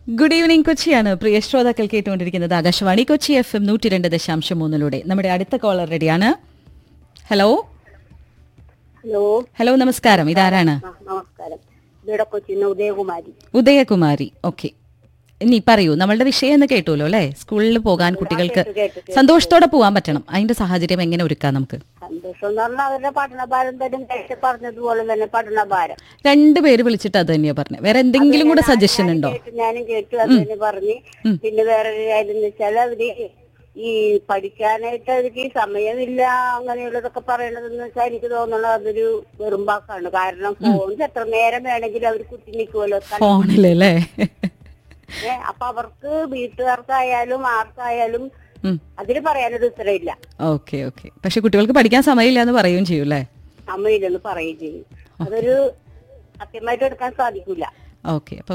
Good evening കൊച്ചിയാണ് പ്രിയ ശ്രോതാക്കൾ കേട്ടുകൊണ്ടിരിക്കുന്നത് Akashvani Kochi F M നൂറ്റി രണ്ട് ദശാംശം മൂന്നിലൂടെ നമ്മുടെ അടുത്ത കോളർ റെഡിയാണ് ഹലോ ഹലോ ഹലോ നമസ്കാരം ഇതാരാണ് ആ, നമസ്കാരം ഇവിടെ കൊച്ചിന്ന് ഉദയകുമാരി ഉദയകുമാരി ഓക്കെ ഇനി പറയൂ നമ്മളുടെ വിഷയം എന്ന് കേട്ടുല്ലോ അല്ലെ സ്കൂളിൽ പോകാൻ കുട്ടികൾക്ക് കേട്ടു, കേട്ടു, കേട്ടു. സന്തോഷത്തോടെ പോകാൻ പറ്റണം അതിന്റെ സാഹചര്യം എങ്ങനെ ഒരുക്കാം നമുക്ക് സന്തോഷം എന്ന് പറഞ്ഞാൽ അവരുടെ പഠനഭാരം തന്നെ നേരത്തെ പറഞ്ഞതുപോലെ തന്നെ പഠനഭാരം രണ്ടുപേര് വിളിച്ചിട്ട് അത് തന്നെയാ പറഞ്ഞത് വേറെ എന്തെങ്കിലും കൂടെ സജഷൻ ഉണ്ടോ കേട്ടു ഞാനും കേട്ടു അത് തന്നെ പറഞ്ഞ് പിന്നെ വേറൊരു കാര്യം എന്ന് വെച്ചാൽ അവര് ഈ പഠിക്കാനായിട്ട് അവർക്ക് ഈ സമയമില്ല അങ്ങനെയുള്ളതൊക്കെ പറയണതെന്ന് വെച്ചാൽ എനിക്ക് തോന്നുന്നത് അതൊരു വെറുമ്പാക്കാണ് കാരണം ഫോണിൽ എത്ര നേരം വേണമെങ്കിലും അവർ കുത്തി നിൽക്കുമല്ലോ ഫോണിലല്ലേ ഏ, അപ്പൊ അവർക്ക് വീട്ടുകാർക്കായാലും ആർക്കായാലും ഉം. അതിന് പറയാനൊരു ഉത്തരവില്ല ഓക്കെ ഓക്കെ പക്ഷെ കുട്ടികൾക്ക് പഠിക്കാൻ സമയമില്ല എന്ന് പറയുകയും ചെയ്യും അല്ലേ അമ്മയില്ലെന്ന് പറയുകയും ചെയ്യും അതൊരു സത്യമായിട്ട് എടുക്കാൻ സാധിക്കില്ല ഓക്കെ അപ്പൊ